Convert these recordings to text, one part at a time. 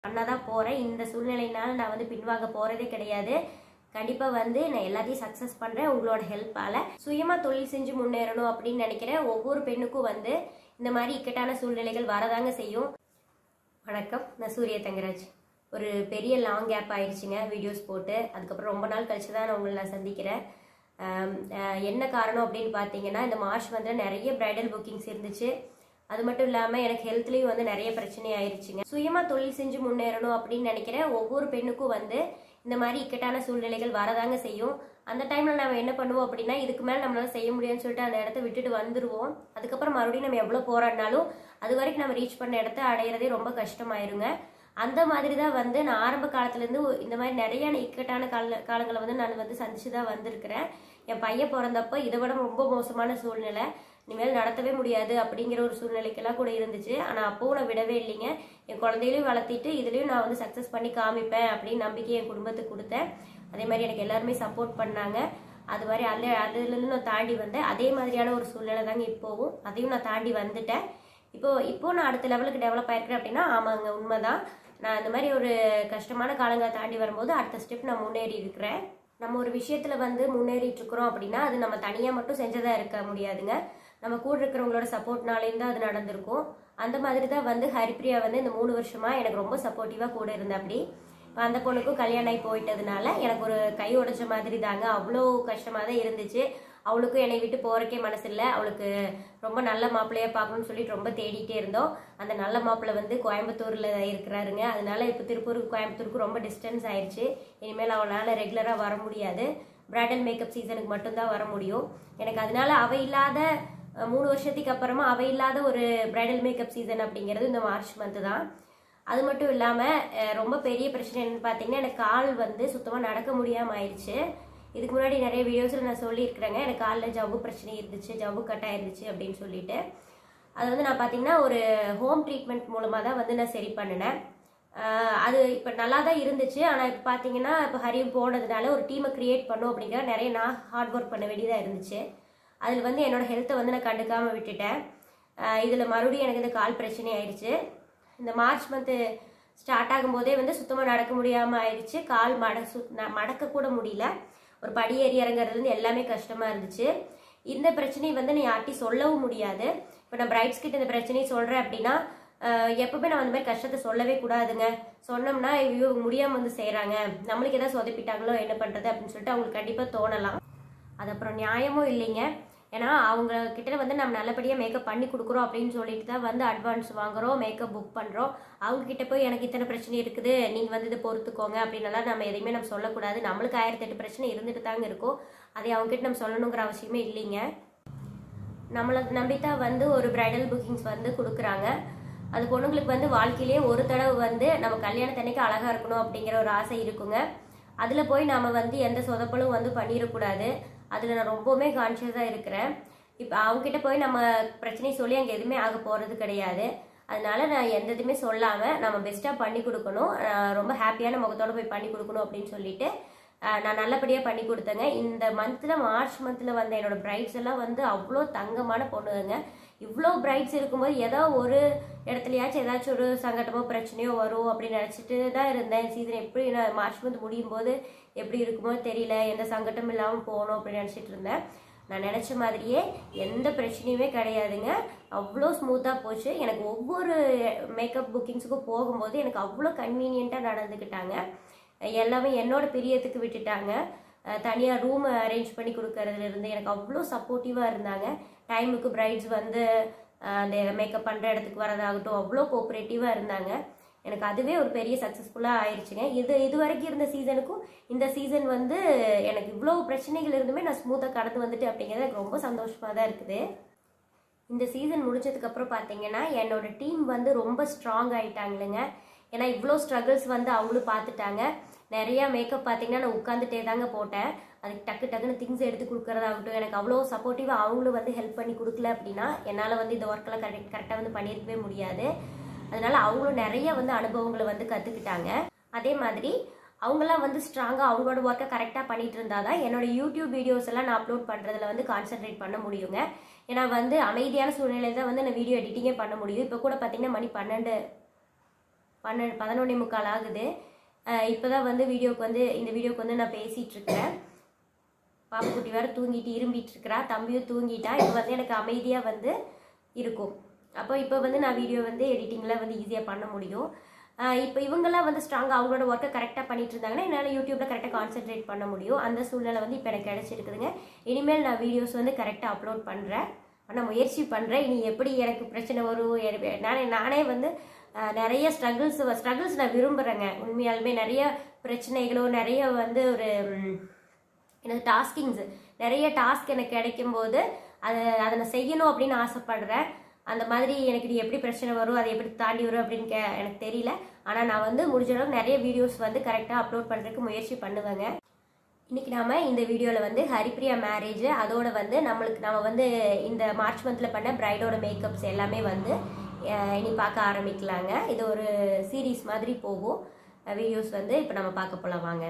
பண்ண தான் போகிறேன் இந்த சூழ்நிலையினால நான் வந்து பின்வாங்க போகிறதே கிடையாது கண்டிப்பாக வந்து நான் எல்லாத்தையும் சக்ஸஸ் பண்ணுறேன் உங்களோட ஹெல்ப்பால் சுயமாக தொழில் செஞ்சு முன்னேறணும் அப்படின்னு நினைக்கிறேன் ஒவ்வொரு பெண்ணுக்கும் வந்து இந்த மாதிரி இக்கட்டான சூழ்நிலைகள் வரதாங்க செய்யும் வணக்கம் நான் சூரிய தங்கராஜ் ஒரு பெரிய லாங் கேப் ஆயிடுச்சுங்க வீடியோஸ் போட்டு அதுக்கப்புறம் ரொம்ப நாள் கழிச்சு தான் நான் உங்களை நான் சந்திக்கிறேன் ஆம், ஆஹ், என்ன காரணம் அப்படின்னு பார்த்தீங்கன்னா இந்த மார்ச் வந்து நிறைய பிரைடல் புக்கிங்ஸ் இருந்துச்சு அது மட்டும் இல்லாமல் எனக்கு ஹெல்த்லேயும் வந்து நிறைய பிரச்சனை ஆயிடுச்சுங்க சுயமாக தொழில் செஞ்சு முன்னேறணும் அப்படின்னு நினைக்கிறேன் ஒவ்வொரு பெண்ணுக்கும் வந்து இந்த மாதிரி இக்கட்டான சூழ்நிலைகள் வரதாங்க செய்யும் அந்த டைமில் நம்ம என்ன பண்ணுவோம் அப்படின்னா இதுக்கு மேலே நம்மளால செய்ய முடியும்னு சொல்லிட்டு அந்த இடத்த விட்டுட்டு வந்துடுவோம் அதுக்கப்புறம் மறுபடியும் நம்ம எவ்வளோ போராடினாலும் அது வரைக்கும் நம்ம ரீச் பண்ண இடத்த அடையிறதே ரொம்ப கஷ்டமாயிருங்க அந்த மாதிரி தான் வந்து நான் ஆரம்ப காலத்துலேருந்து இந்த மாதிரி நிறைய இக்கட்டான கால காலங்களை வந்து நான் வந்து சந்திச்சு தான் வந்திருக்கிறேன் என் பையன் பிறந்தப்போ இதை விட ரொம்ப மோசமான சூழ்நிலை இனிமேல் நடத்தவே முடியாது அப்படிங்கிற ஒரு சூழ்நிலைக்கெல்லாம் கூட இருந்துச்சு ஆனால் அப்போவும் நான் விடவே இல்லைங்க என் குழந்தைகளையும் வளர்த்திட்டு இதுலேயும் நான் வந்து சக்ஸஸ் பண்ணி காமிப்பேன் அப்படின்னு நம்பிக்கை என் குடும்பத்துக்கு கொடுத்தேன் அதே மாதிரி எனக்கு எல்லாருமே சப்போர்ட் பண்ணாங்க அது மாதிரி அல்ல அதுலேருந்து நான் தாண்டி வந்தேன் அதே மாதிரியான ஒரு சூழ்நிலை தாங்க இப்போவும் அதையும் நான் தாண்டி வந்துட்டேன் இப்போ இப்போ நான் அடுத்த லெவலுக்கு டெவலப் ஆயிருக்கிறேன் அப்படின்னா ஆமாங்க உண்மைதான் நான் இந்த மாதிரி ஒரு கஷ்டமான காலங்களை தாண்டி வரும்போது அடுத்த ஸ்டெப் நான் முன்னேறி இருக்கிறேன் நம்ம ஒரு விஷயத்துல வந்து முன்னேறிட்டு இருக்கிறோம் அப்படின்னா அது நம்ம தனியா மட்டும் செஞ்சதா இருக்க முடியாதுங்க நம்ம கூட இருக்கிறவங்களோட சப்போர்ட்னாலேயும் தான் அது நடந்திருக்கும் அந்த மாதிரி தான் வந்து ஹரிப்ரியா வந்து இந்த மூணு வருஷமா எனக்கு ரொம்ப சப்போர்ட்டிவா கூட இருந்தா அப்படி இப்போ அந்த பொண்ணுக்கும் கல்யாணம் ஆகி போயிட்டதுனால எனக்கு ஒரு கை உடைச்ச மாதிரி தாங்க அவ்வளோ கஷ்டமாக தான் இருந்துச்சு அவளுக்கும் என்னை விட்டு போறக்கே மனசு இல்லை அவளுக்கு ரொம்ப நல்ல மாப்பிள்ளையா பார்க்கணும்னு சொல்லிட்டு ரொம்ப தேடிட்டே இருந்தோம் அந்த நல்ல மாப்பிள்ளை வந்து கோயம்புத்தூர்ல இருக்கிறாருங்க அதனால இப்போ திருப்பூருக்கு கோயம்புத்தூருக்கு ரொம்ப டிஸ்டன்ஸ் ஆயிடுச்சு இனிமேல் அவளால் ரெகுலராக வர முடியாது பிரைடல் மேக்கப் சீசனுக்கு மட்டும்தான் வர முடியும் எனக்கு அதனால அவ இல்லாத அஹ், மூணு வருஷத்துக்கு அப்புறமா அவ இல்லாத ஒரு பிரைடல் மேக்கப் சீசன் அப்படிங்கிறது இந்த மார்ச் மந்த் தான் அது மட்டும் இல்லாமல் ரொம்ப பெரிய பிரச்சனை என்னன்னு பார்த்தீங்கன்னா எனக்கு கால் வந்து சுத்தமாக நடக்க முடியாமல் ஆயிடுச்சு இதுக்கு முன்னாடி நிறைய வீடியோஸில் நான் சொல்லியிருக்கிறேங்க எனக்கு காலில் ஜவ்வு பிரச்சனை இருந்துச்சு ஜவ்வு கட்டாக இருந்துச்சு அப்படின்னு சொல்லிட்டு அது வந்து நான் பார்த்தீங்கன்னா ஒரு ஹோம் ட்ரீட்மெண்ட் மூலமாக தான் வந்து நான் சரி பண்ணினேன் ஆஹ் அது இப்போ நல்லா தான் இருந்துச்சு ஆனால் இப்போ பார்த்தீங்கன்னா இப்போ ஹரியும் போனதுனால ஒரு டீமை கிரியேட் பண்ணும் அப்படிங்கிற நிறைய நான் ஹார்ட் ஒர்க் பண்ண வேண்டியதாக இருந்துச்சு அதில் வந்து என்னோட ஹெல்த்தை வந்து நான் கண்டுக்காமல் விட்டுட்டேன் இதில் மறுபடியும் எனக்கு இந்த கால் பிரச்சனை ஆயிடுச்சு இந்த மார்ச் மந்த்து ஸ்டார்ட் ஆகும்போதே வந்து சுத்தமாக நடக்க முடியாமல் ஆயிடுச்சு கால் மட சு ந- மடக்க கூட முடியல ஒரு படி ஏறி இறங்குறதுலேருந்து எல்லாமே கஷ்டமாக இருந்துச்சு இந்த பிரச்சனையை வந்து நான் யார்ட்டையும் சொல்லவும் முடியாது இப்போ நான் பிரைட்ஸ் கிட்ட இந்த பிரச்சனையை சொல்கிறேன் அப்படின்னா ஆஹ் எப்பவுமே நான் அந்த மாதிரி கஷ்டத்தை சொல்லவே கூடாதுங்க சொன்னோம்னா ஐயோ இவங்க முடியாமல் வந்து செய்கிறாங்க நம்மளுக்கு ஏதாவது சொதப்பிட்டாங்களோ என்ன பண்ணுறது அப்படின்னு சொல்லிட்டு அவங்களுக்கு கண்டிப்பாக தோணலாம் அது அப்புறம் நியாயமும் இல்லைங்க ஏன்னா அவங்க கிட்ட வந்து நம்ம நல்லபடியாக மேக்கப் பண்ணி கொடுக்குறோம் அப்படின்னு சொல்லிட்டு தான் வந்து அட்வான்ஸ் வாங்குறோம் மேக்கப் புக் பண்ணுறோம் அவங்க கிட்ட போய் எனக்கு இத்தனை பிரச்சனை இருக்குது நீங்கள் வந்து இதை பொறுத்துக்கோங்க அப்படின்னலாம் நம்ம எதையுமே நம்ம சொல்லக்கூடாது நம்மளுக்கு ஆயிரத்தி எட்டு பிரச்சனை இருந்துட்டு தாங்க இருக்கும் அதை அவங்க கிட்ட நம்ம சொல்லணுங்கிற அவசியமே இல்லைங்க நம்மளை நம்பித்தான் வந்து ஒரு பிரைடல் புக்கிங்ஸ் வந்து கொடுக்குறாங்க அது பொண்ணுங்களுக்கு வந்து வாழ்க்கையிலேயே ஒரு தடவை வந்து நம்ம கல்யாணத்தன்னைக்கு அழகா இருக்கணும் அப்படிங்கிற ஒரு ஆசை இருக்குங்க அதில் போய் நாம வந்து எந்த சொதப்பலும் வந்து பண்ணிடக்கூடாது அதில் நான் ரொம்பவுமே கான்ஷியஸாக இருக்கிறேன் இப்போ அவங்ககிட்ட போய் நம்ம பிரச்சனையை சொல்லி அங்கே எதுவுமே ஆக போகிறது கிடையாது அதனால நான் எந்த இதுவுமே சொல்லாமல் நம்ம பெஸ்ட்டாக பண்ணி கொடுக்கணும் நான் ரொம்ப ஹாப்பியான முகத்தோட போய் பண்ணி கொடுக்கணும் அப்படின்னு சொல்லிட்டு அஹ், நான் நல்லபடியாக பண்ணி கொடுத்தேங்க இந்த மந்தில் மார்ச் மந்தில் வந்த என்னோட பிரைட்ஸ் எல்லாம் வந்து அவ்வளோ தங்கமான பொண்ணுங்க இவ்வளோ பிரைட்ஸ் இருக்கும்போது ஏதோ ஒரு இடத்துலயாச்சும் ஏதாச்சும் ஒரு சங்கடமோ பிரச்சனையோ வரும் அப்படின்னு நினச்சிட்டு தான் இருந்தேன் சீசன் எப்படி நான் மார்ச் மந்த் முடியும் போது எப்படி இருக்குமோ தெரியல எந்த சங்கடமும் இல்லாமல் போகணும் அப்படின்னு நினச்சிட்டு இருந்தேன் நான் நினச்ச மாதிரியே எந்த பிரச்சனையுமே கிடையாதுங்க அவ்வளோ ஸ்மூத்தாக போச்சு எனக்கு ஒவ்வொரு மேக்கப் புக்கிங்ஸுக்கும் போகும்போது எனக்கு அவ்வளோ கன்வீனியண்ட்டாக நடந்துக்கிட்டாங்க எல்லாமே என்னோட பிரியத்துக்கு விட்டுட்டாங்க தனியாக ரூம் அரேஞ்ச் பண்ணி கொடுக்கறதுல இருந்து எனக்கு அவ்வளோ சப்போர்ட்டிவாக இருந்தாங்க டைமுக்கு பிரைட்ஸ் வந்து அஹ், அந்த மேக்கப் பண்ணுற இடத்துக்கு வரதாகட்டும் அவ்வளோ கோஆப்ரேட்டிவாக இருந்தாங்க எனக்கு அதுவே ஒரு பெரிய சக்ஸஸ்ஃபுல்லாக ஆயிடுச்சுங்க இது இது வரைக்கும் இருந்த சீசனுக்கும் இந்த சீசன் வந்து எனக்கு இவ்வளோ பிரச்சனைகள் இருந்துமே நான் ஸ்மூத்தாக கடந்து வந்துட்டு அப்படிங்கிறது எனக்கு ரொம்ப சந்தோஷமாக தான் இருக்குது இந்த சீசன் முடிஞ்சதுக்கு அப்புறம் பார்த்தீங்கன்னா என்னோட டீம் வந்து ரொம்ப ஸ்ட்ராங் ஆயிட்டாங்களுங்க ஏன்னா இவ்வளோ ஸ்ட்ரகிள்ஸ் வந்து அவங்களும் பார்த்துட்டாங்க நிறைய மேக்கப் பார்த்தீங்கன்னா நான் உட்காந்துட்டே தாங்க போட்டேன் அதுக்கு டக்கு டக்குன்னு திங்ஸ் எடுத்து கொடுக்கறதாகட்டும் எனக்கு அவ்வளோ சப்போர்ட்டிவாக அவங்களும் வந்து ஹெல்ப் பண்ணி கொடுக்கல அப்படின்னா என்னால் வந்து இந்த ஒர்க்கெல்லாம் கரெக்ட் கரெக்டாக வந்து பண்ணியிருக்கவே முடியாது அதனால அவங்களும் நிறைய வந்து அனுபவங்களை வந்து கற்றுக்கிட்டாங்க அதே மாதிரி அவங்களாம் வந்து ஸ்ட்ராங்காக அவங்களோட ஒர்க்கை கரெக்டாக பண்ணிட்டு இருந்தாதான் என்னோட யூடியூப் வீடியோஸ் எல்லாம் நான் அப்லோட் பண்ணுறதுல வந்து கான்சென்ட்ரேட் பண்ண முடியுங்க ஏன்னா வந்து அமைதியான சூழ்நிலையில தான் வந்து நான் வீடியோ எடிட்டிங்கே பண்ண முடியும் இப்போ கூட பார்த்தீங்கன்னா மணி பன்னெண்டு பன்னெண்டு பதினொன்னே முக்கால் ஆகுது இப்போ தான் வந்து வீடியோக்கு வந்து இந்த வீடியோக்கு வந்து நான் பேசிகிட்டு இருக்கிறேன் பாப்புக்குட்டி வேற தூங்கிட்டு இரும்பிட்டு இருக்கிறா தம்பியும் தூங்கிட்டா இப்போ வந்து எனக்கு அமைதியாக வந்து இருக்கும் அப்போ இப்போ வந்து நான் வீடியோ வந்து எடிட்டிங்கில் வந்து ஈஸியாக பண்ண முடியும் இப்போ இவங்கெல்லாம் வந்து ஸ்ட்ராங்காக அவங்களோட ஒர்க்கை கரெக்டாக பண்ணிட்டு இருந்தாங்கன்னா என்னால் யூடியூப்பில் கரெக்டாக கான்சென்ட்ரேட் பண்ண முடியும் அந்த சூழ்நிலை வந்து இப்போ எனக்கு கிடச்சிருக்குதுங்க இனிமேல் நான் வீடியோஸ் வந்து கரெக்டாக அப்லோட் பண்ணுறேன் ஆனால் முயற்சி பண்ணுறேன் இனி எப்படி எனக்கு பிரச்சனை வரும் எனக்கு- நானே நானே வந்து அஹ், நிறைய ஸ்ட்ரகிள்ஸ் ஸ்ட்ரகிள்ஸ் நான் விரும்புகிறேங்க உண்மையாலுமே நிறைய பிரச்சனைகளோ நிறைய வந்து ஒரு ம், எனக்கு டாஸ்கிங்ஸ் நிறைய டாஸ்க் எனக்கு கிடைக்கும் போது அதை அதை நான் செய்யணும் அப்படின்னு ஆசைப்படுறேன் அந்த மாதிரி எனக்கு இது எப்படி பிரச்சனை வரும் அதை எப்படி தாண்டி வரும் அப்படின்னு கே எனக்கு தெரியல ஆனால் நான் வந்து முடிஞ்ச அளவுக்கு நிறைய வீடியோஸ் வந்து கரெக்டாக அப்லோட் பண்ணுறதுக்கு முயற்சி பண்ணுவேங்க இன்னைக்கு நாம இந்த வீடியோவில் வந்து ஹரிப்ரியா மேரேஜ் அதோட வந்து நம்மளுக்கு நம்ம வந்து இந்த மார்ச் மந்தில் பண்ண பிரைடோட மேக்கப்ஸ் எல்லாமே வந்து அஹ், இனி பார்க்க ஆரம்பிக்கலாங்க இது ஒரு சீரீஸ் மாதிரி போகும் வீடியோஸ் வந்து இப்போ நம்ம பார்க்க போகலாம் வாங்க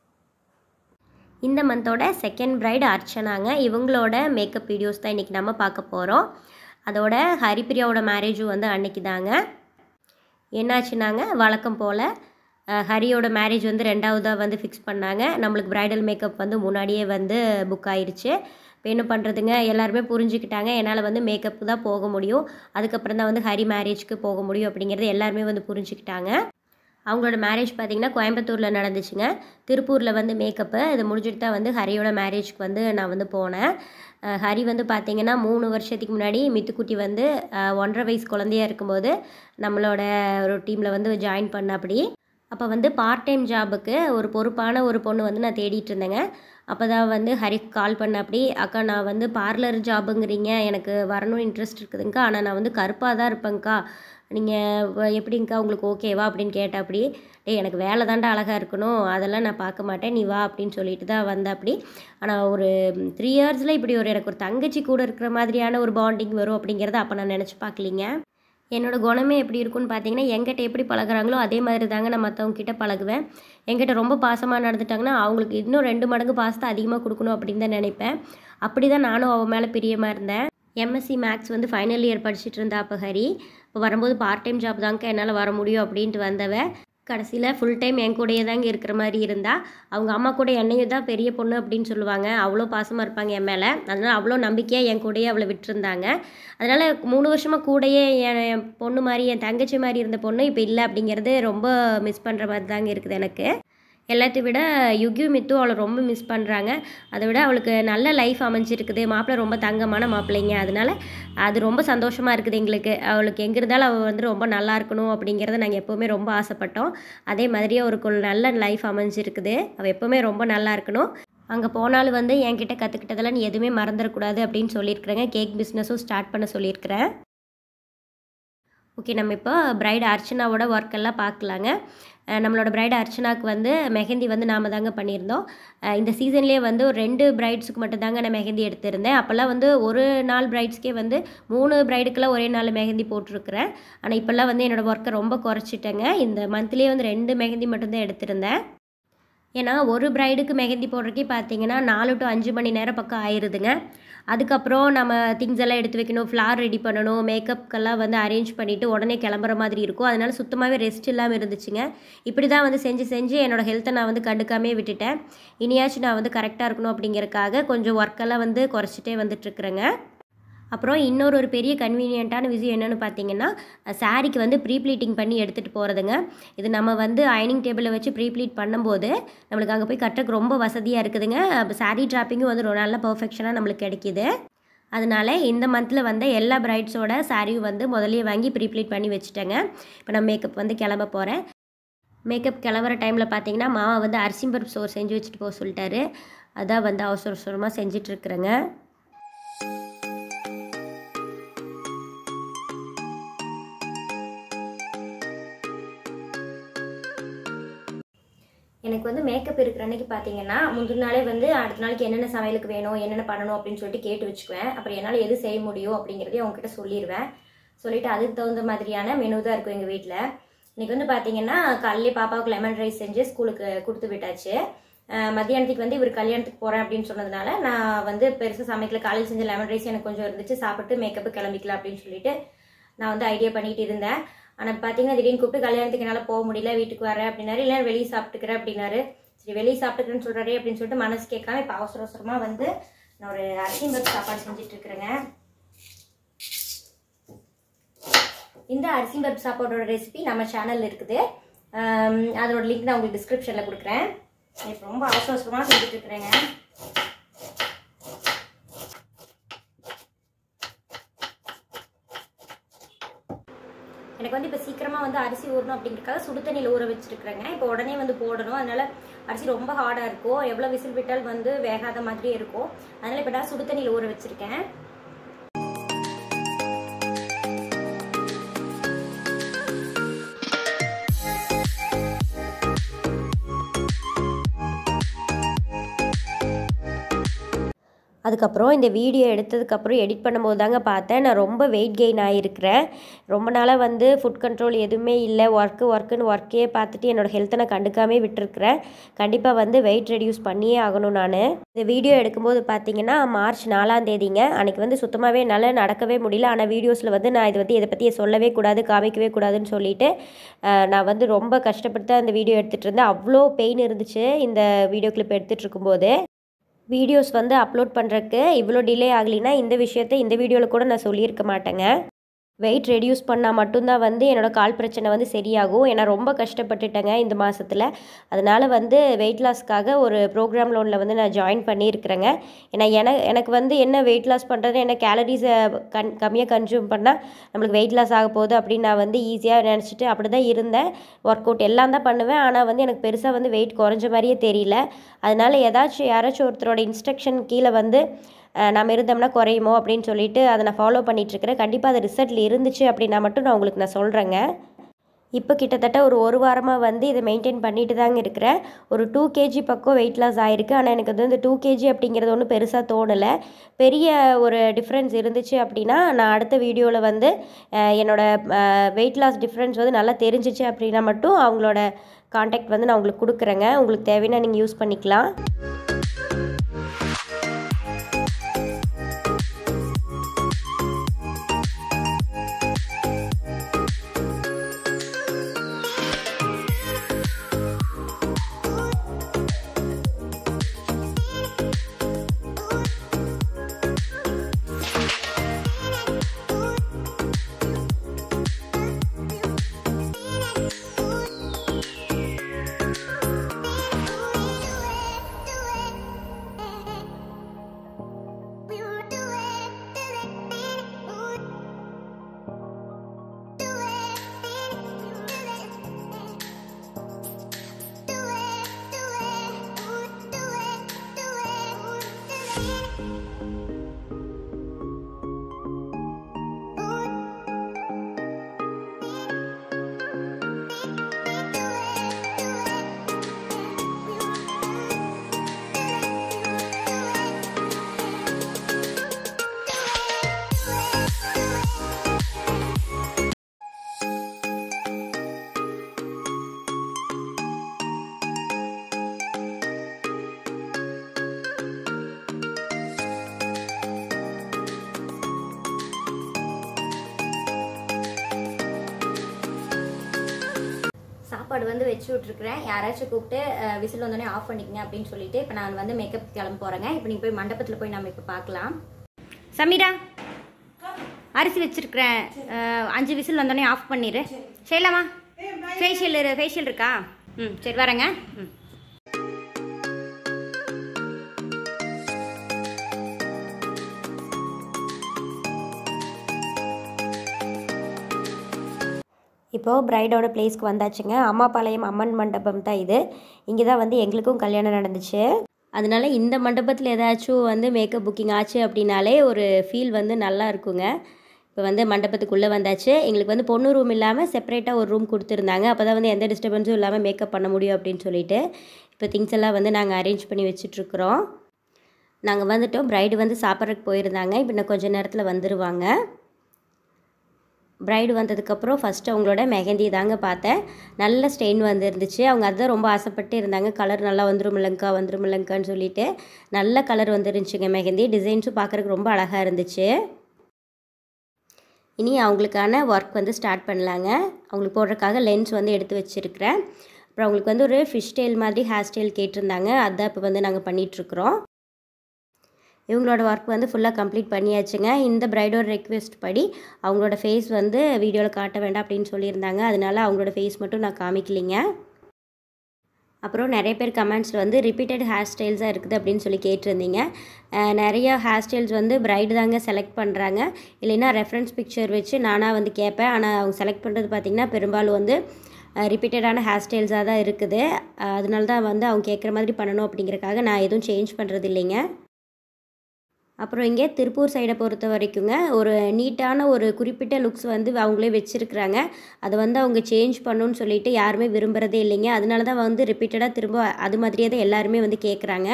இந்த மந்தோட செகண்ட் பிரைடு அர்ச்சனாங்க இவங்களோட மேக்கப் வீடியோஸ் தான் இன்றைக்கி நம்ம பார்க்க போகிறோம் அதோட ஹரிப்பிரியாவோட மேரேஜும் வந்து அன்னைக்கு தாங்க என்னாச்சுனாங்க வழக்கம் போல் ஹரியோட மேரேஜ் வந்து ரெண்டாவதாக வந்து ஃபிக்ஸ் பண்ணாங்க நம்மளுக்கு பிரைடல் மேக்கப் வந்து முன்னாடியே வந்து புக் ஆயிருச்சு இப்போ என்ன பண்ணுறதுங்க எல்லாருமே புரிஞ்சுக்கிட்டாங்க என்னால் வந்து மேக்கப்புக்கு தான் போக முடியும் அதுக்கப்புறம் தான் வந்து ஹரி மேரேஜ்க்கு போக முடியும் அப்படிங்கிறது எல்லாருமே வந்து புரிஞ்சுக்கிட்டாங்க அவங்களோட மேரேஜ் பார்த்தீங்கன்னா கோயம்புத்தூரில் நடந்துச்சுங்க திருப்பூரில் வந்து மேக்கப்பு இது முடிஞ்சுட்டு தான் வந்து ஹரியோட மேரேஜ்க்கு வந்து நான் வந்து போனேன் அஹ் ஹரி வந்து பார்த்தீங்கன்னா மூணு வருஷத்துக்கு முன்னாடி மித்துக்குட்டி வந்து அஹ், ஒன்றரை வயசு குழந்தையா இருக்கும்போது நம்மளோட ஒரு டீமில் வந்து ஜாயின் பண்ண அப்படி அப்போ வந்து பார்ட் டைம் ஜாபுக்கு ஒரு பொறுப்பான ஒரு பொண்ணு வந்து நான் தேடிட்டு இருந்தேங்க அப்போ தான் வந்து ஹரிக்கு கால் பண்ண அப்படி அக்கா நான் வந்து பார்லர் ஜாபுங்கிறீங்க எனக்கு வரணும்னு இன்ட்ரெஸ்ட் இருக்குதுங்க்கா ஆனால் நான் வந்து கருப்பாக தான் இருப்பேங்க்கா நீங்கள் எப்படிங்க்கா உங்களுக்கு ஓகேவா அப்படின்னு கேட்ட அப்படி டேய் எனக்கு வேலை தாண்டா அழகாக இருக்கணும் அதெல்லாம் நான் பார்க்க மாட்டேன் நீ வா அப்படின்னு சொல்லிட்டு தான் வந்த அப்படி ஆனால் ஒரு த்ரீ இயர்ஸில் இப்படி ஒரு எனக்கு ஒரு தங்கச்சி கூட இருக்கிற மாதிரியான ஒரு பாண்டிங் வரும் அப்படிங்கிறத அப்போ நான் நினச்சி பார்க்கலிங்க என்னோட குணமே எப்படி இருக்கும்னு பார்த்தீங்கன்னா எங்கிட்ட எப்படி பழகுறாங்களோ அதே மாதிரி தாங்க நான் மற்றவங்க கிட்ட பழகுவேன் என்கிட்ட ரொம்ப பாசமாக நடந்துட்டாங்கன்னா அவங்களுக்கு இன்னும் ரெண்டு மடங்கு பாசத்தை அதிகமாக கொடுக்கணும் அப்படின்னு தான் நினைப்பேன் அப்படி தான் நானும் அவன் மேலே பிரியமாக இருந்தேன் எம்எஸ்சி மேக்ஸ் வந்து ஃபைனல் இயர் படிச்சுட்டு இருந்தா அப்போ ஹரி இப்போ வரும்போது பார்ட் டைம் ஜாப் தாங்க என்னால் வர முடியும் அப்படின்ட்டு வந்தவ கடைசியில் ஃபுல் டைம் என் கூடயே தாங்க இருக்கிற மாதிரி இருந்தா அவங்க அம்மா கூட என்னையும் தான் பெரிய பொண்ணு அப்படின்னு சொல்லுவாங்க அவ்வளோ பாசமாக இருப்பாங்க என் மேலே அதனால் அவ்வளோ நம்பிக்கையாக என் கூடயே அவளை விட்டுருந்தாங்க அதனால் மூணு வருஷமாக கூடயே என் என் பொண்ணு மாதிரி என் தங்கச்சி மாதிரி இருந்த பொண்ணு இப்போ இல்லை அப்படிங்கிறது ரொம்ப மிஸ் பண்ணுற மாதிரி தாங்க இருக்குது எனக்கு எல்லாத்தையும் விட யுக்யூ மித்து அவளை ரொம்ப மிஸ் பண்ணுறாங்க அதை விட அவளுக்கு நல்ல லைஃப் அமைஞ்சிருக்குது மாப்பிள்ளை ரொம்ப தங்கமான மாப்பிள்ளைங்க அதனால அது ரொம்ப சந்தோஷமாக இருக்குது எங்களுக்கு அவளுக்கு எங்கே இருந்தாலும் அவள் வந்து ரொம்ப நல்லா இருக்கணும் அப்படிங்கிறத நாங்கள் எப்போவுமே ரொம்ப ஆசைப்பட்டோம் அதே மாதிரியே அவருக்கு ஒரு நல்ல லைஃப் அமைஞ்சிருக்குது அவள் எப்போவுமே ரொம்ப நல்லா இருக்கணும் அங்கே போனாலும் வந்து என்கிட்ட கற்றுக்கிட்டதெல்லாம் நீ எதுவுமே மறந்துடக்கூடாது அப்படின்னு சொல்லியிருக்கிறேங்க கேக் பிஸ்னஸும் ஸ்டார்ட் பண்ண சொல்லியிருக்கிறேன் ஓகே நம்ம இப்போ பிரைட் அர்ச்சனாவோட ஒர்க் எல்லாம் பார்க்கலாங்க அஹ் நம்மளோட பிரைட் அர்ச்சனாவுக்கு வந்து மெஹந்தி வந்து நாம தாங்க பண்ணியிருந்தோம் அஹ் இந்த சீசன்லேயே வந்து ஒரு ரெண்டு பிரைட்ஸுக்கு மட்டும் தாங்க நான் மெஹந்தி எடுத்திருந்தேன் அப்போல்லாம் வந்து ஒரு நாள் பிரைட்ஸ்க்கே வந்து மூணு பிரைடுக்கெல்லாம் ஒரே நாள் மெஹந்தி போட்டிருக்கிறேன் ஆனால் இப்போல்லாம் வந்து என்னோடய ஒர்க்கை ரொம்ப குறைச்சிட்டேங்க இந்த மந்த்லேயே வந்து ரெண்டு மெஹந்தி மட்டும்தான் எடுத்திருந்தேன் ஏன்னா ஒரு பிரைடுக்கு மெஹந்தி போடுறதுக்கே பார்த்தீங்கன்னா நாலு டு அஞ்சு மணி நேரம் பக்கம் ஆயிடுதுங்க அதுக்கப்புறம் நம்ம திங்ஸ் எல்லாம் எடுத்து வைக்கணும் ஃப்ளார் ரெடி பண்ணணும் மேக்கப்க்கெல்லாம் வந்து அரேஞ்ச் பண்ணிவிட்டு உடனே கிளம்புற மாதிரி இருக்கும் அதனால சுத்தமாகவே ரெஸ்ட் இல்லாமல் இருந்துச்சுங்க இப்படி தான் வந்து செஞ்சு செஞ்சு என்னோடய ஹெல்த்தை நான் வந்து கண்டுக்காமே விட்டுட்டேன் இனியாச்சும் நான் வந்து கரெக்டாக இருக்கணும் அப்படிங்கறக்காக கொஞ்சம் ஒர்க்கெல்லாம் வந்து குறைச்சிட்டே வந்துட்டுருக்குறேங்க அப்புறம் இன்னொரு ஒரு பெரிய கன்வீனியண்ட்டான விஷயம் என்னென்னு பார்த்தீங்கன்னா சாரீக்கு வந்து ப்ரீ ப்ளீட்டிங் பண்ணி எடுத்துகிட்டு போகிறதுங்க இது நம்ம வந்து அயனிங் டேபிளில் வச்சு ப்ரீ ப்ளீட் பண்ணும்போது நம்மளுக்கு அங்கே போய் கட்டுறதுக்கு ரொம்ப வசதியாக இருக்குதுங்க சாரீ ட்ராப்பிங்கும் வந்து ஒரு நல்ல பர்ஃபெக்ஷனாக நம்மளுக்கு கிடைக்கிது அதனால இந்த மந்தில் வந்த எல்லா பிரைட்ஸோட சாரியும் வந்து முதல்லயே வாங்கி ப்ரீ ப்ளீட் பண்ணி வச்சுட்டேங்க இப்போ நான் மேக்கப் வந்து கிளம்ப போகிறேன் மேக்கப் கிளம்புற டைமில் பார்த்தீங்கன்னா மாமா வந்து அரிசி பருப்பு சோறு செஞ்சு வச்சுட்டு போக சொல்லிட்டாரு அதான் வந்து அவசர அவசரமாக செஞ்சிட்ருக்குறேங்க எனக்கு வந்து மேக்கப் இருக்கிற அன்னைக்கு பார்த்தீங்கன்னா முந்தின நாளே வந்து அடுத்த நாளைக்கு என்னென்ன சமையலுக்கு வேணும் என்னென்ன பண்ணணும் அப்படின்னு சொல்லிட்டு கேட்டு வச்சுக்குவேன் அப்புறம் என்னால் எது செய்ய முடியும் அப்படிங்கிறதையும் அவங்ககிட்ட சொல்லிடுவேன் சொல்லிட்டு அதுக்கு தகுந்த மாதிரியான மெனு தான் இருக்கும் எங்கள் வீட்டில் இன்னைக்கு வந்து பார்த்தீங்கன்னா காலையிலே பாப்பாவுக்கு லெமன் ரைஸ் செஞ்சு ஸ்கூலுக்கு கொடுத்து விட்டாச்சு அஹ் மத்தியானத்துக்கு வந்து இவர் கல்யாணத்துக்கு போகிறேன் அப்படின்னு சொன்னதுனால நான் வந்து பெருசாக சமைக்கல காலையில் செஞ்ச லெமன் ரைஸ் எனக்கு கொஞ்சம் இருந்துச்சு சாப்பிட்டு மேக்கப்பு கிளம்பிக்கலாம் அப்படின்னு சொல்லிட்டு நான் வந்து ஐடியா பண்ணிட்டு இருந்தேன் ஆனால் பார்த்தீங்கன்னா திடீர்னு கூப்பிட்டு கல்யாணத்துக்கு என்னால் போக முடியல வீட்டுக்கு வரேன் அப்படின்னாரு இல்லை வெளியே சாப்பிட்டுக்கிறேன் அப்படின்னாரு சரி வெளியே சாப்பிட்டுக்கிறேன்னு சொல்கிறாரே அப்படின்னு சொல்லிட்டு மனசு கேட்காம இப்போ அவசர அவசரமாக வந்து நான் ஒரு அரிசி பருப்பு சாப்பாடு செஞ்சுட்டு இருக்கிறேங்க இந்த அரிசி பருப்பு சாப்பாடோட ரெசிபி நம்ம சேனலில் இருக்குது ஆம், அதோட லிங்க் நான் உங்களுக்கு டிஸ்கிரிப்ஷனில் கொடுக்குறேன் இப்போ ரொம்ப அவசர அவசரமாக செஞ்சுட்டு இருக்கிறேங்க எனக்கு வந்து இப்போ சீக்கிரமாக வந்து அரிசி ஊறணும் அப்படிங்கிறக்காக சுடு தண்ணியில் ஊற வச்சிருக்கிறேங்க இப்போ உடனே வந்து போடணும் அதனால அரிசி ரொம்ப ஹார்டாக இருக்கும் எவ்வளோ விசில் விட்டால் வந்து வேகாத மாதிரியே இருக்கும் அதனால இப்போ நான் சுடு தண்ணியில் ஊற வச்சிருக்கேன் அதுக்கப்புறம் இந்த வீடியோ எடுத்ததுக்கப்புறம் எடிட் பண்ணும்போது தாங்க பார்த்தேன் நான் ரொம்ப வெயிட் கெயின் ஆகிருக்கிறேன் ரொம்ப நாளாக வந்து ஃபுட் கண்ட்ரோல் எதுவுமே இல்லை ஒர்க்கு ஒர்க்குன்னு ஒர்க்கே பார்த்துட்டு என்னோட ஹெல்த்தை நான் கண்டுக்காமே விட்டுருக்குறேன் கண்டிப்பாக வந்து வெயிட் ரெடியூஸ் பண்ணியே ஆகணும் நான் இந்த வீடியோ எடுக்கும்போது பார்த்தீங்கன்னா மார்ச் நாலாம் தேதிங்க அன்றைக்கி வந்து சுத்தமாகவே என்னால் நடக்கவே முடியல ஆனால் வீடியோஸில் வந்து நான் இதை பற்றி இதை பற்றி சொல்லவே கூடாது காமிக்கவே கூடாதுன்னு சொல்லிட்டு அஹ், நான் வந்து ரொம்ப கஷ்டப்பட்டு தான் இந்த வீடியோ எடுத்துகிட்டு இருந்தேன் அவ்வளோ பெயின் இருந்துச்சு இந்த வீடியோ கிளிப் எடுத்துகிட்டு இருக்கும்போது வீடியோஸ் வந்து அப்லோட் பண்ணுறதுக்கு இவ்வளோ டிலே ஆகலைன்னா இந்த விஷயத்த இந்த வீடியோவில் கூட நான் சொல்லியிருக்க மாட்டேங்க வெயிட் ரெடியூஸ் பண்ணால் மட்டும்தான் வந்து என்னோட கால் பிரச்சனை வந்து சரியாகும் ஏன்னா ரொம்ப கஷ்டப்பட்டுட்டேங்க இந்த மாதத்தில் அதனால் வந்து வெயிட் லாஸ்க்காக ஒரு ப்ரோக்ராம் லோனில் வந்து நான் ஜாயின் பண்ணியிருக்கிறேங்க ஏன்னா என எனக்கு வந்து என்ன வெயிட் லாஸ் பண்ணுறது என்ன கேலரிஸை கண் கம்மியாக கன்சியூம் பண்ணால் நம்மளுக்கு வெயிட் லாஸ் ஆக போகுது அப்படின்னு நான் வந்து ஈஸியாக நினச்சிட்டு அப்படி தான் இருந்தேன் ஒர்க் அவுட் எல்லாம் தான் பண்ணுவேன் ஆனால் வந்து எனக்கு பெருசாக வந்து வெயிட் குறைஞ்ச மாதிரியே தெரியல அதனால் ஏதாச்சும் யாராச்சும் ஒருத்தரோட இன்ஸ்ட்ரக்ஷன் கீழே வந்து அஹ், நம்ம இருந்தோம்னா குறையுமோ அப்படின்னு சொல்லிட்டு அதை நான் ஃபாலோ பண்ணிகிட்ருக்கிறேன் கண்டிப்பாக அது ரிசல்ட்டில் இருந்துச்சு அப்படின்னா மட்டும் நான் உங்களுக்கு நான் சொல்கிறேங்க இப்போ கிட்டத்தட்ட ஒரு ஒரு வாரமாக வந்து இதை மெயின்டைன் பண்ணிட்டு தாங்க இருக்கிறேன் ஒரு டூ கேஜி பக்கம் வெயிட் லாஸ் ஆயிருக்கு ஆனால் எனக்கு வந்து இந்த டூ கேஜி அப்படிங்கிறது ஒன்றும் பெருசாக தோணலை பெரிய ஒரு டிஃப்ரென்ஸ் இருந்துச்சு அப்படின்னா நான் அடுத்த வீடியோவில் வந்து அஹ், என்னோட வெயிட் லாஸ் டிஃப்ரென்ஸ் வந்து நல்லா தெரிஞ்சிச்சு அப்படின்னா மட்டும் அவங்களோட காண்டாக்ட் வந்து நான் உங்களுக்கு கொடுக்குறேங்க உங்களுக்கு தேவைன்னா நீங்கள் யூஸ் பண்ணிக்கலாம் சாப்பாடு வந்து வச்சு விட்ருக்குறேன் யாராச்சும் கூப்பிட்டு அஹ், விசில் வந்தோடனே ஆஃப் பண்ணிக்கங்க அப்படின்னு சொல்லிட்டு இப்போ நான் வந்து மேக்கப் கிளம்ப போகிறேங்க இப்போ நீங்கள் போய் மண்டபத்தில் போய் நம்ம இப்போ பார்க்கலாம் சமீரா அரிசி வச்சிருக்கிறேன் அஹ், அஞ்சு விசில் வந்தோடனே ஆஃப் பண்ணிடு செய்யலாமா ஃபேஷியல் ஃபேஷியல் இருக்கா ம் சரி வரேங்க ம் இப்போது பிரைடோட பிளேஸ்க்கு வந்தாச்சுங்க அம்மாபாளையம் அம்மன் மண்டபம் தான் இது இங்கே தான் வந்து எங்களுக்கும் கல்யாணம் நடந்துச்சு அதனால இந்த மண்டபத்தில் ஏதாச்சும் வந்து மேக்கப் புக்கிங் ஆச்சு அப்படின்னாலே ஒரு ஃபீல் வந்து நல்லா இருக்குங்க இப்போ வந்து மண்டபத்துக்குள்ளே வந்தாச்சு எங்களுக்கு வந்து பொண்ணு ரூம் இல்லாமல் செப்பரேட்டாக ஒரு ரூம் கொடுத்துருந்தாங்க அப்போ தான் வந்து எந்த டிஸ்டர்பன்ஸும் இல்லாமல் மேக்கப் பண்ண முடியும் அப்படின்னு சொல்லிட்டு இப்போ திங்ஸ் எல்லாம் வந்து நாங்கள் அரேஞ்ச் பண்ணி வச்சிட்ருக்குறோம் நாங்கள் வந்துட்டோம் பிரைடு வந்து சாப்பிட்றதுக்கு போயிருந்தாங்க இப்போ இன்னும் கொஞ்ச நேரத்தில் வந்துடுவாங்க பிரைடு வந்ததுக்கப்புறம் ஃபஸ்ட்டு அவங்களோட மெஹந்தி தாங்க பார்த்தேன் நல்ல ஸ்டெயின் வந்துருந்துச்சு அவங்க அதுதான் ரொம்ப ஆசைப்பட்டு இருந்தாங்க கலர் நல்லா வந்துரும் இல்லைங்க்கா வந்துரும் இல்லைங்க்கான்னு சொல்லிட்டு நல்ல கலர் வந்துருந்துச்சுங்க மெஹந்தி டிசைன்ஸும் பார்க்குறதுக்கு ரொம்ப அழகாக இருந்துச்சு இனி அவங்களுக்கான ஒர்க் வந்து ஸ்டார்ட் பண்ணலாங்க அவங்களுக்கு போடுறதுக்காக லென்ஸ் வந்து எடுத்து வச்சுருக்கிறேன் அப்புறம் அவங்களுக்கு வந்து ஒரு ஃபிஷ் ஸ்டைல் மாதிரி ஹேர் ஸ்டைல் கேட்டிருந்தாங்க அதான் இப்போ வந்து நாங்கள் பண்ணிகிட்ருக்குறோம் இவங்களோட ஒர்க் வந்து ஃபுல்லாக கம்ப்ளீட் பண்ணியாச்சுங்க இந்த பிரைடோட ரெக்வெஸ்ட் படி அவங்களோட ஃபேஸ் வந்து வீடியோவில் காட்ட வேண்டாம் அப்படின்னு சொல்லியிருந்தாங்க அதனால அவங்களோட ஃபேஸ் மட்டும் நான் காமிக்கலிங்க அப்புறம் நிறைய பேர் கமெண்ட்ஸில் வந்து ரிப்பீட்டட் ஹேர் ஸ்டைல்ஸாக இருக்குது அப்படின்னு சொல்லி கேட்டிருந்தீங்க அஹ் நிறைய ஹேர் ஸ்டைல்ஸ் வந்து பிரைடு தாங்க செலக்ட் பண்ணுறாங்க இல்லைன்னா ரெஃபரன்ஸ் பிக்சர் வச்சு நானாக வந்து கேட்பேன் ஆனால் அவங்க செலக்ட் பண்ணுறது பார்த்திங்கன்னா பெரும்பாலும் வந்து ரிப்பீட்டடான ஹேர் ஸ்டைல்ஸாக தான் இருக்குது அஹ் அதனால தான் வந்து அவங்க கேட்குற மாதிரி பண்ணணும் அப்படிங்கிறக்காக நான் எதுவும் சேஞ்ச் பண்ணுறது இல்லைங்க அப்புறம் இங்கே திருப்பூர் சைடை பொறுத்த வரைக்குங்க ஒரு நீட்டான ஒரு குறிப்பிட்ட லுக்ஸ் வந்து அவங்களே வச்சுருக்குறாங்க அதை வந்து அவங்க சேஞ்ச் பண்ணணும்னு சொல்லிட்டு யாருமே விரும்புகிறதே இல்லைங்க அதனால தான் வந்து ரிப்பீட்டடாக திரும்ப அது மாதிரியே தான் எல்லாருமே வந்து கேட்குறாங்க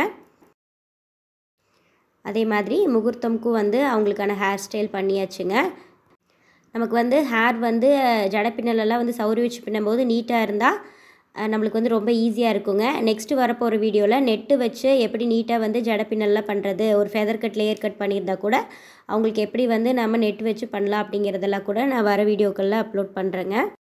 அதே மாதிரி முகூர்த்தம்க்கும் வந்து அவங்களுக்கான ஹேர் ஸ்டைல் பண்ணியாச்சுங்க நமக்கு வந்து ஹேர் வந்து ஜட பின்னலெல்லாம் வந்து சௌரி வச்சு பின்னும்போது நீட்டாக இருந்தால் அஹ், நம்மளுக்கு வந்து ரொம்ப ஈஸியாக இருக்குங்க நெக்ஸ்ட்டு வரப்போகிற வீடியோவில் நெட்டு வச்சு எப்படி நீட்டாக வந்து ஜட பின்னல்லாம் பண்ணுறது ஒரு ஃபெதர் கட் லேயர் கட் பண்ணியிருந்தா கூட அவங்களுக்கு எப்படி வந்து நம்ம நெட் வச்சு பண்ணலாம் அப்படிங்கிறதெல்லாம் கூட நான் வர வீடியோக்களில் அப்லோட் பண்ணுறேங்க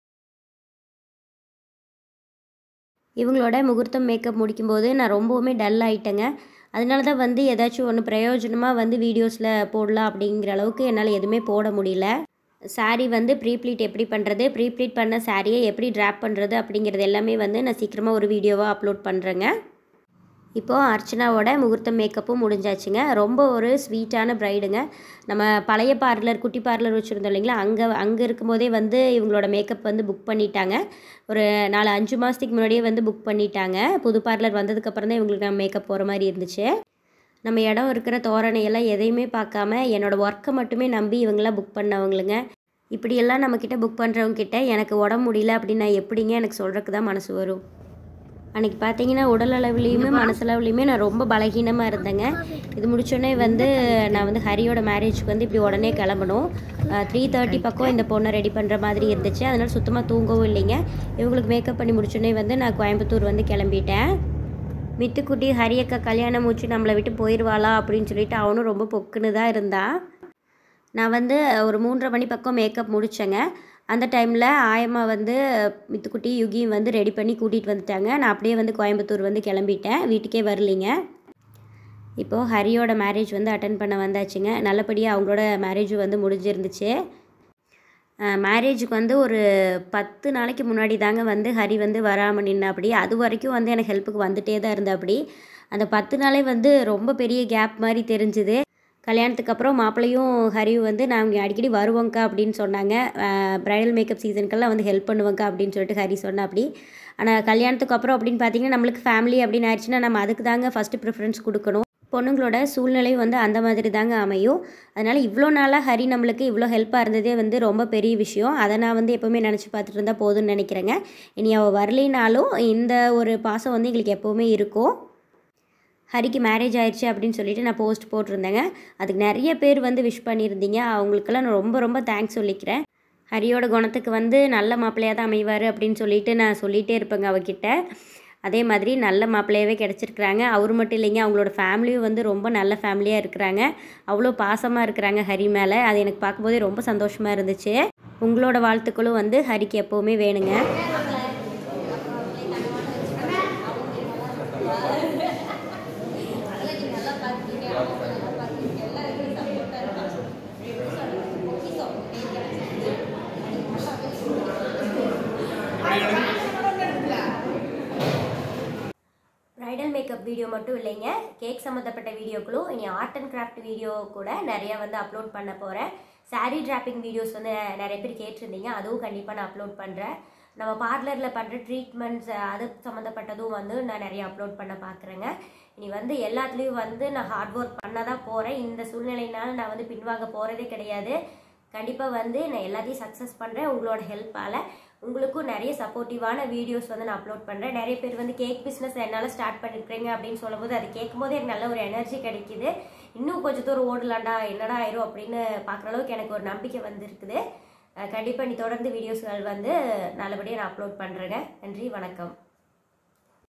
இவங்களோட முகூர்த்தம் மேக்கப் முடிக்கும்போது நான் ரொம்பவுமே டல் ஆயிட்டேங்க அதனால தான் வந்து ஏதாச்சும் ஒன்று பிரயோஜனமாக வந்து வீடியோஸில் போடலாம் அப்படிங்கிற அளவுக்கு என்னால் எதுவுமே போட முடியல saree வந்து ப்ரீப்ளீட் எப்படி பண்ணுறது ப்ரீப்ளீட் பண்ண சாரியை எப்படி ட்ராப் பண்ணுறது அப்படிங்கிறது எல்லாமே வந்து நான் சீக்கிரமாக ஒரு வீடியோவாக அப்லோட் பண்ணுறேங்க இப்போது அர்ச்சனாவோட முகூர்த்தம் மேக்கப்பும் முடிஞ்சாச்சுங்க ரொம்ப ஒரு ஸ்வீட்டான ப்ரைடுங்க நம்ம பழைய பார்லர் குட்டி பார்லர் வச்சுருந்தோம் இல்லைங்களா அங்கே அங்கே இருக்கும்போதே வந்து இவங்களோட மேக்கப் வந்து புக் பண்ணிட்டாங்க ஒரு நாலு அஞ்சு மாதத்துக்கு முன்னாடியே வந்து புக் பண்ணிட்டாங்க புது பார்லர் வந்ததுக்கப்புறம் தான் இவங்களுக்கு நம்ம மேக்கப் போகிற மாதிரி இருந்துச்சு நம்ம இடம் இருக்கிற தோரணையெல்லாம் எதையுமே பார்க்காம என்னோடய ஒர்க்கை மட்டுமே நம்பி இவங்களாம் புக் பண்ணவங்களுங்க இப்படியெல்லாம் நம்மக்கிட்ட புக் பண்ணுறவங்க கிட்ட எனக்கு உடம்பு முடியல அப்படின்னு நான் எப்படிங்க எனக்கு சொல்கிறதுக்கு தான் மனசு வரும் அன்றைக்கி பார்த்தீங்கன்னா உடல் அளவுலேயுமே மனசளவுலேயுமே நான் ரொம்ப பலகீனமாக இருந்தேங்க இது முடிச்சோடனே வந்து நான் வந்து ஹரியோட மேரேஜ்க்கு வந்து இப்படி உடனே கிளம்பணும் த்ரீ தேர்ட்டி பக்கம் இந்த பொண்ணை ரெடி பண்ணுற மாதிரி இருந்துச்சு அதனால் சுத்தமாக தூங்கவும் இல்லைங்க இவங்களுக்கு மேக்கப் பண்ணி முடிச்சோடனே வந்து நான் கோயம்புத்தூர் வந்து கிளம்பிட்டேன் மித்துக்குட்டி ஹரியக்கா கல்யாணம் மூச்சு நம்மளை விட்டு போயிடுவாளா அப்படின்னு சொல்லிட்டு அவனும் ரொம்ப பொக்குன்னு தான் இருந்தான் நான் வந்து ஒரு மூன்றரை மணி பக்கம் மேக்கப் முடித்தேங்க அந்த டைமில் ஆயம்மா வந்து மித்துக்குட்டி யுகியும் வந்து ரெடி பண்ணி கூட்டிகிட்டு வந்துட்டாங்க நான் அப்படியே வந்து கோயம்புத்தூர் வந்து கிளம்பிட்டேன் வீட்டுக்கே வரலிங்க இப்போது ஹரியோட மேரேஜ் வந்து அட்டன் பண்ண வந்தாச்சுங்க நல்லபடியாக அவங்களோட மேரேஜும் வந்து முடிஞ்சிருந்துச்சு மேரேஜுக்கு வந்து ஒரு பத்து நாளைக்கு முன்னாடி தாங்க வந்து ஹரி வந்து வராமல் நின்ன அப்படி அது வரைக்கும் வந்து எனக்கு ஹெல்ப்புக்கு வந்துட்டே தான் இருந்த அப்படி அந்த பத்து நாளே வந்து ரொம்ப பெரிய கேப் மாதிரி தெரிஞ்சுது கல்யாணத்துக்கு அப்புறம் மாப்பிள்ளையும் ஹரியும் வந்து நாங்கள் அடிக்கடி வருவோங்க்கா அப்படின்னு சொன்னாங்க ப்ரைடல் மேக்கப் சீசனுக்கெல்லாம் வந்து ஹெல்ப் பண்ணுவோங்க்கா அப்படின்னு சொல்லிட்டு ஹரி சொன்னா அப்படி ஆனால் கல்யாணத்துக்கு அப்புறம் அப்படின்னு பார்த்தீங்கன்னா நம்மளுக்கு ஃபேமிலி அப்படின்னு ஆயிடுச்சுன்னா நம்ம அதுக்கு தாங்க ஃபஸ்ட்டு ப்ரிஃபரன்ஸ் கொடுக்கணும் பொண்ணுங்களோட சூழ்நிலையும் வந்து அந்த மாதிரி தாங்க அமையும் அதனால் இவ்வளோ நாளாக ஹரி நம்மளுக்கு இவ்வளோ ஹெல்ப்பாக இருந்ததே வந்து ரொம்ப பெரிய விஷயம் அதை நான் வந்து எப்போவுமே நினச்சி பார்த்துட்டு இருந்தால் போதும்னு நினைக்கிறேங்க இனி அவள் வரலினாலும் இந்த ஒரு பாசம் வந்து எங்களுக்கு எப்போவுமே இருக்கும் ஹரிக்கு மேரேஜ் ஆயிடுச்சு அப்படின்னு சொல்லிட்டு நான் போஸ்ட் போட்டிருந்தேங்க அதுக்கு நிறைய பேர் வந்து விஷ் பண்ணியிருந்தீங்க அவங்களுக்கெல்லாம் நான் ரொம்ப ரொம்ப தேங்க்ஸ் சொல்லிக்கிறேன் ஹரியோட குணத்துக்கு வந்து நல்ல மாப்பிள்ளையாக தான் அமைவார் அப்படின்னு சொல்லிட்டு நான் சொல்லிகிட்டே இருப்பேங்க அவகிட்ட அதே மாதிரி நல்ல மாப்பிள்ளையாவே கிடச்சிருக்கிறாங்க அவர் மட்டும் இல்லைங்க அவங்களோட ஃபேமிலியும் வந்து ரொம்ப நல்ல ஃபேமிலியாக இருக்கிறாங்க அவ்வளோ பாசமாக இருக்கிறாங்க ஹரி மேலே அது எனக்கு பார்க்கும்போதே ரொம்ப சந்தோஷமாக இருந்துச்சு உங்களோட வாழ்த்துக்களும் வந்து ஹரிக்கு எப்போவுமே வேணுங்க ப்ரைடல் மேக்கப் வீடியோ மட்டும் இல்லைங்க கேக் சம்மந்தப்பட்ட வீடியோக்களும் இனி ஆர்ட் அண்ட் கிராஃப்ட் வீடியோ கூட நிறைய வந்து அப்லோட் பண்ண போகிறேன் saree டிராப்பிங் வீடியோஸ் வந்து நிறைய பேர் கேட்டிருந்தீங்க அதுவும் கண்டிப்பாக நான் அப்லோட் பண்ணுறேன் நம்ம பார்லரில் பண்ணுற ட்ரீட்மெண்ட்ஸ் அது சம்மந்தப்பட்டதும் வந்து நான் நிறைய அப்லோட் பண்ண பார்க்குறேங்க இனி வந்து எல்லாத்துலேயும் வந்து நான் ஹார்ட் ஒர்க் பண்ண தான் போகிறேன் இந்த சூழ்நிலையினால நான் வந்து பின்வாங்க போகிறதே கிடையாது கண்டிப்பாக வந்து நான் எல்லாத்தையும் சக்ஸஸ் பண்ணுறேன் உங்களோட ஹெல்ப்பால் உங்களுக்கும் நிறைய சப்போர்ட்டிவான வீடியோஸ் வந்து நான் அப்லோட் பண்ணுறேன் நிறைய பேர் வந்து கேக் பிஸ்னஸ் என்னால் ஸ்டார்ட் பண்ணிருக்கிறீங்க அப்படின்னு சொல்லும்போது அது கேட்கும்போது எனக்கு நல்ல ஒரு எனர்ஜி கிடைக்குது இன்னும் கொஞ்சம் தூரம் ஓடலாண்டா என்னடா ஆயிரும் அப்படின்னு பார்க்குற அளவுக்கு எனக்கு ஒரு நம்பிக்கை வந்திருக்குது கண்டிப்பாக நீ தொடர்ந்து வீடியோஸ்கள் வந்து நல்லபடியாக நான் அப்லோட் பண்ணுறேங்க நன்றி வணக்கம்